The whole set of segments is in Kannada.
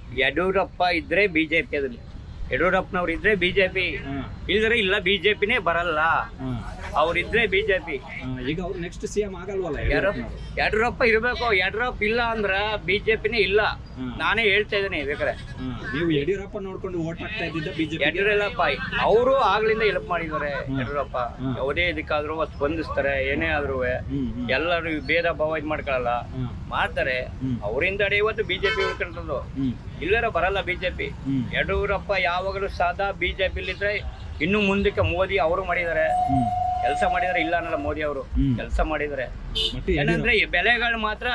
ಯಡಿಯೂರಪ್ಪ ಇದ್ರೆ ಬಿಜೆಪಿ ಅದ್ರಲ್ಲಿ ಯಡಿಯೂರಪ್ಪನವ್ರು ಇದ್ರೆ ಬಿಜೆಪಿ ಹಾ, ಇಲ್ದ್ರೆ ಇಲ್ಲ ಬಿಜೆಪಿನೇ ಬರಲ್ಲ ಹಾ, ಅವ್ರಿದ್ರೆ ಬಿಜೆಪಿ ಹಾ. ಈಗ ಅವ್ರು ನೆಕ್ಸ್ಟ್ ಸಿ ಎಂ ಆಗಲ್ವಲ್ಲ ಯಾರು ಯಡಿಯೂರಪ್ಪನವ್ರು? ಯಡಿಯೂರಪ್ಪ ಇರ್ಬೇಕು ಯಡಿಯೂರಪ್ಪ ಇಲ್ಲ ಅಂದ್ರ ಬಿಜೆಪಿನೇ ಇಲ್ಲ ಹ್ಮ್. ನಾನೇ ಹೇಳ್ತಾ ಇದ್ದೀನಿ ಬೇಕಾರೆ ಹಾ, ನೀವು ಯಡಿಯೂರಪ್ಪ ನೋಡ್ಕೊಂಡು ಓಟ್ ಹಾಕ್ತಾ ಇದ್ದಿದ್ದ ಬಿಜೆಪಿ ಯಡಿಯೂರಪ್ಪ ಅವರು ಆಗ್ಲಿಂದ ಹೆಲ್ಪ್ ಮಾಡಿದ್ದಾರೆ ಹ್ಮ್. ಯಡಿಯೂರಪ್ಪ ಹ್ಮ್. ಯಾವುದೇ ಇದಕ್ಕಾದ್ರೂ ಸ್ಪಂದಿಸ್ತಾರೆ ಏನೇ ಆದ್ರೂ ಹ್ಮ್ ಹ್ಮ್ ಎಲ್ಲರೂ ಭೇದ ಭಾವ ಇದ್ ಮಾಡ್ಕೊಳಲ್ಲ ಹ್ಮ್ ಮಾಡ್ತಾರೆ ಹ್ಮ್. ಅವರಿಂದ ಇವತ್ತು ಬಿಜೆಪಿ ಉಳ್ಕೊಂಡದ್ದು ಹ್ಮ್ ಇಲ್ಲರ ಬರಲ್ಲ ಬಿಜೆಪಿ ಹ್ಮ್ ಯಡಿಯೂರಪ್ಪ ಯಾವಾಗಲೂ ಸಾದಾ ಬಿಜೆಪಿಲಿದ್ರೆ ಇನ್ನು ಮುಂದಕ್ಕೆ ಮೋದಿ ಅವರು ಮಾಡಿದ್ದಾರೆ ಹ್ಮ್ ಕೆಲಸ ಮಾಡಿದ್ದಾರೆ ಇಲ್ಲ ಅನ್ನಲ್ಲ ಮೋದಿ ಅವರು ಹ್ಮ್. ಕೆಲಸ ಮಾಡಿದ್ದಾರೆ ಮತ್ತೆ ಏನಂದ್ರೆ ಈ ಬೆಲೆಗಳು ಮಾತ್ರ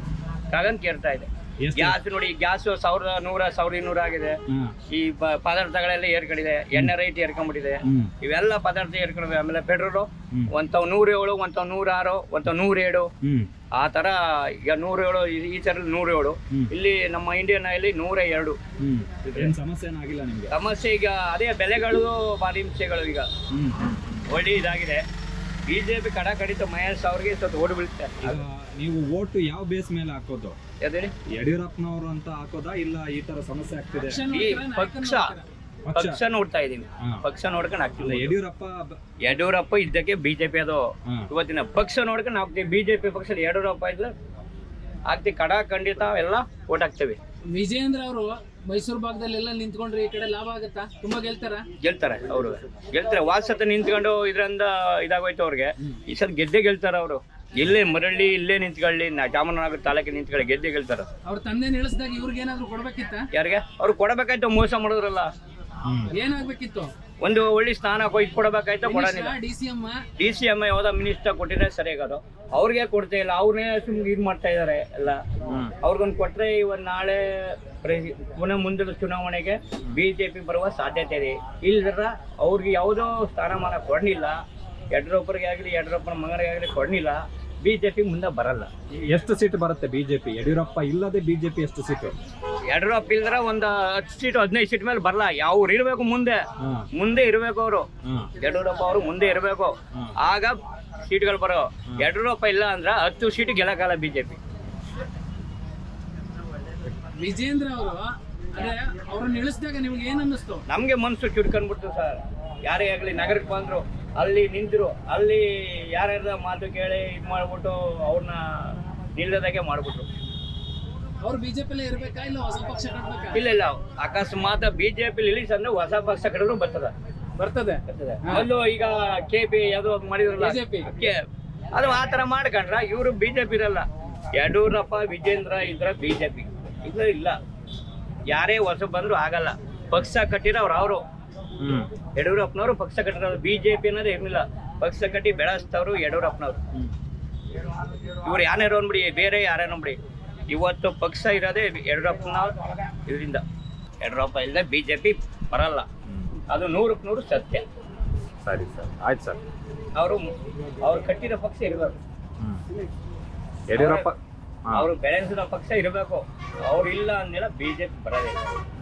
ಗಗನ್ ಕೇರ್ತಾ ಇದೆ ಎಷ್ಟು? ಗ್ಯಾಸ್ ನೋಡಿ ಗ್ಯಾಸ್ ಸಾವಿರದ ನೂರ ಸಾವಿರದ ಇನ್ನೂರ ಆಗಿದೆ ಹಾ ಈ ಪ- ಪದಾರ್ಥಗಳೆಲ್ಲ ಏರ್ಕೊಂಡಿದೆ ಎಣ್ಣೆ ರೈಟ್ ಏರ್ಕೊಂಡ್ಬಿಟ್ಟಿದೆ ಹ್ಮ್ ಇವೆಲ್ಲ ಪದಾರ್ಥ ಏರ್ಕೊಂಡಿವೆ ಆಮೇಲೆ ಪೆಟ್ರೋಲು ಹ್ಮ್. ಒಂಥವ್ ನೂರ ಏಳು ಒಂಥವ್ ನೂರ ಆರು ಒಂಥವ್ ನೂರ ಏಳು ಹ್ಮ್ ಆ ಥರ ಈಗ ನೂರ ಏಳು ಈ- ಈ ಥರ ನೂರ ಏಳು ಹ್ಮ್. ಇಲ್ಲಿ ನಮ್ಮ ಇಂಡಿಯನ್ ಆಯಲ್ಲಿ ನೂರ ಎರಡು ಹ್ಮ್ ಏನ್ ಸಮಸ್ಯೆ ಏನಾಗಿಲ್ಲ ನಿಮ್ಗೆ ಸಮಸ್ಯೆ ಈಗ ಅದೇ ಬೆಲೆಗಳು ಭಾರಿ ಹಿಂಸೆಗಳು ಈಗ ಹ್ಮ್ ಹ್ಮ್. ಒಳ್ಳೆ ಇದಾಗಿದೆ ಬಿಜೆಪಿ ಕಡ ಕಡಿತ ಮಹೇಶ್ ಅವ್ರಿಗೆ ಸ್ವಲ್ಪ ಓಡಿ ಬೀಳುತ್ತೆ ಈಗ ನೀವು ಓಟು ಯಾವ ಬೇಸ್ ಮೇಲೆ ಹಾಕೋದು ಯಾವ್ದೇಳಿ ಯಡಿಯೂರಪ್ಪನವರು ಅಂತ ಹಾಕೋದಾ ಇಲ್ಲ ಈ ತರ ಸಮಸ್ಯೆ ಆಗ್ತಿದೆ ಈ ಪಕ್ಷ ಪಕ್ಷ ಪಕ್ಷ ನೋಡ್ತಾ ಇದೀವಿ ಹಾ. ಪಕ್ಷ ನೋಡ್ಕೊಂಡು ಅಲ್ಲ ಹಾಕ್ತೀವಿ ಯಡಿಯೂರಪ್ಪ ಬ- ಯಡಿಯೂರಪ್ಪ ಇದ್ದಕ್ಕೆ ಬಿಜೆಪಿ ಅದು ಹಾ. ಇವತ್ತಿನ ಪಕ್ಷ ನೋಡ್ಕೊಂಡು ಹಾಕ್ತೀವಿ ಬಿಜೆಪಿ ಪಕ್ಷದ ಯಡಿಯೂರಪ್ಪ ಇದ್ರೆ ಹಾಕ್ತಿವಿ ಕಡ ಖಂಡಿತ ಎಲ್ಲ ಓಟ್ ಹಾಕ್ತೇವೆ ವಿಜಯೇಂದ್ರ ಅವರು ಮೈಸೂರು ಭಾಗದಲ್ಲೆಲ್ಲ ನಿಂತ್ಕೊಂಡ್ರೆ ಈ ಕಡೆ ಲಾಭ ಆಗತ್ತಾ ತುಂಬಾ ಗೆಲ್ತಾರ ಗೆಲ್ತಾರೆ ಅವರು ಗೆಲ್ತಾರೆ ವಾಸತ ನಿಂತ್ಕೊಂಡು ಇದರಿಂದ ಇದಾಗೋಯ್ತು ಅವ್ರಿಗೆ ಈ ಸಲ ಗೆದ್ದೆ ಗೆಲ್ತಾರೆ ಅವರು ಇಲ್ಲೇ ಮರಳಿ ಇಲ್ಲೇ ನಿಂತ್ಕೊಳ್ಳಿ ನಾ ಚಾಮರಾಜನಗರ ತಾಲೂಕಿಗೆ ನಿಂತ್ಕೊಳ್ಳಿ ಗೆದ್ದೆ ಗೆಲ್ತಾರೆ ಅವ್ರ ತಂದೆ ನಿಲ್ಲಿಸಿದಾಗ ಇವ್ರಿಗೆ ಏನಾದ್ರು ಕೊಡ್ಬೇಕಿತ್ತ ಯಾರಿಗೆ ಅವ್ರು ಕೊಡಬೇಕಾಯ್ತು ಮೋಸ ಮಾಡಿದ್ರಲ್ಲ ಹ್ಮ್ ಏನಾಗ್ಬೇಕಿತ್ತು ಒಂದು ಒಳ್ಳೆ ಸ್ಥಾನ ಕೊಯ್ದು ಕೊಡಬೇಕಾಯ್ತು ಕೊಡೋದಿಲ್ಲ D C M D C M ಯಾವ್ದೋ ಮಿನಿಸ್ಟರ್ ಕೊಟ್ಟಿದ್ರೆ ಸರಿಯಾಗದು ಅವ್ರಿಗೆ ಕೊಡ್ತಾ ಇಲ್ಲ ಅವ್ರನ್ನೇ ಸುಮ್ನೆ ಇದು ಮಾಡ್ತಾ ಇದಾರೆ ಎಲ್ಲ ಹ್ಮ್. ಅವ್ರಿಗೊಂದು ಕೊಟ್ರೆ ಇವತ್ತು ನಾಳೆ ಪ್ರೆಸಿ ಪುನಃ ಮುಂದಿನ ಚುನಾವಣೆಗೆ ಬಿಜೆಪಿ ಬರುವ ಸಾಧ್ಯತೆ ಇದೆ ಇಲ್ದ್ರ ಅವ್ರಿಗೆ ಯಾವುದೋ ಸ್ಥಾನಮಾನ ಕೊಡಲಿಲ್ಲ ಯಡಿಯೂರಪ್ಪರಿಗೆ ಆಗಲಿ ಯಡಿಯೂರಪ್ಪನ ಮಗನಿಗೆ ಆಗಲಿ ಕೊಡಲಿಲ್ಲ ಬಿಜೆಪಿ ಮುಂದೆ ಬರಲ್ಲ ಎಷ್ಟು ಸೀಟ್ ಬರುತ್ತೆ ಬಿಜೆಪಿ ಯಡಿಯೂರಪ್ಪ ಇಲ್ಲದೆ ಬಿಜೆಪಿ ಎಷ್ಟು ಸೀಟು ಯಡಿಯೂರಪ್ಪ ಇಲ್ದ್ರ ಒಂದು ಹತ್ತು ಸೀಟ್ ಹದಿನೈದು ಸೀಟ್ ಮೇಲೆ ಬರಲ್ಲ ಯಾವ್ರು ಇರಬೇಕು ಮುಂದೆ ಹಾ ಮುಂದೆ ಇರಬೇಕು ಅವರು ಹಾ ಯಡಿಯೂರಪ್ಪ ಅವರು ಮುಂದೆ ಇರಬೇಕು ಹಾ. ಆಗ ಸೀಟ್ಗಳು ಬರೋ ಯಡಿಯೂರಪ್ಪ ಇಲ್ಲ ಅಂದ್ರೆ ಹತ್ತು ಸೀಟ್ ಗೆಲ್ಲಕ್ಕಾಗಲ್ಲ ಬಿಜೆಪಿ ವಿಜೇಂದ್ರ ಅವರು ಅದೇ ಅವ್ರನ್ನ ಇಳಿಸಿದಾಗ ನಿಮ್ಗೆ ಏನ್ ಅನ್ನಿಸ್ತು ನಮಗೆ ಮನಸ್ಸು ಚುಡ್ಕೊಂಡ್ಬಿಡ್ತು ಸರ್ ಯಾರೇ ಆಗಲಿ ನಗರಕ್ಕೆ ಬಂದ್ರು ಅಲ್ಲಿ ನಿಂತರು ಅಲ್ಲಿ ಯಾರ್ಯಾರ ಮಾತು ಕೇಳಿ ಇದು ಮಾಡ್ಬಿಟ್ಟು ಅವ್ರನ್ನ ನಿಲ್ಲದಾಗೆ ಮಾಡ್ಬಿಟ್ರು ಅವ್ರು ಬಿಜೆಪಿಲೇ ಇರ್ಬೇಕಾ ಇಲ್ಲ ಹೊಸ ಪಕ್ಷ ಕಟ್ಬೇಕಾ ಇಲ್ಲ ಇಲ್ಲ ಅಕಸ್ಮಾತ್ ಬಿಜೆಪಿ ಇಳಿಸ್ ಅಂದ್ರೆ ಹೊಸ ಪಕ್ಷ ಕಡೆದ್ರು ಬರ್ತದ ಬರ್ತದೆ ಬರ್ತದೆ ಅಲ್ಲೂ ಈಗ ಕೆ ಪಿ ಯಾವ್ದೋ ಒಂದ್ ಮಾಡಿದ್ರಲ್ಲ BJP. ಕೆ- ಅದು ಆ ಥರ ಮಾಡ್ಕೊಂಡ್ರ ಇವರು ಬಿಜೆಪಿ ಇರಲ್ಲ ಯಡಿಯೂರಪ್ಪ ವಿಜೇಂದ್ರ ಇದ್ರ ಬಿಜೆಪಿ ಇಲ್ಲ ಇಲ್ಲ ಯಾರೇ ಹೊಸ ಬಂದ್ರು ಆಗಲ್ಲ ಪಕ್ಷ ಕಟ್ಟಿರೋರು ಅವರು ಹ್ಮ್ ಯಡಿಯೂರಪ್ಪನವರು ಪಕ್ಷ ಕಟ್ಟಿರೋದು ಬಿಜೆಪಿ ಅನ್ನೋದೇ ಇರಲಿಲ್ಲ ಪಕ್ಷ ಕಟ್ಟಿ ಬೆಳೆಸ್ತವ್ರು ಯಡಿಯೂರಪ್ಪನವರು ಹ್ಮ್ ಇವ್ರು ಯಾರ್ಯಾರು ಅಂದ್ಬಿಡಿ ಬೇರೆ ಯಾರ್ಯಾರು ಅಂದ್ಬಿಡಿ ಇವತ್ತು ಪಕ್ಷ ಇರೋದೇ ಯಡಿಯೂರಪ್ಪನ ಇದರಿಂದ ಯಡಿಯೂರಪ್ಪ ಇಲ್ಲದೆ ಬಿಜೆಪಿ ಬರಲ್ಲ ಹ್ಮ್. ಅದು ನೂರಕ್ಕೆ ನೂರು ಸತ್ಯ ಸರಿ ಸರ್ ಆಯ್ತು ಸರ್ ಅವರು ಅವ್ರು ಕಟ್ಟಿರೋ ಪಕ್ಷ ಇರಬೇಕು ಹ್ಮ್ ಯಡಿಯೂರಪ್ಪ ಹಾ. ಅವರು ಬೆಳೆಸಿದ ಪಕ್ಷ ಇರಬೇಕು ಅವ್ರು ಇಲ್ಲ ಅಂದಿಲ್ಲ ಬಿಜೆಪಿ ಬರೋದೇ ಇಲ್ಲ.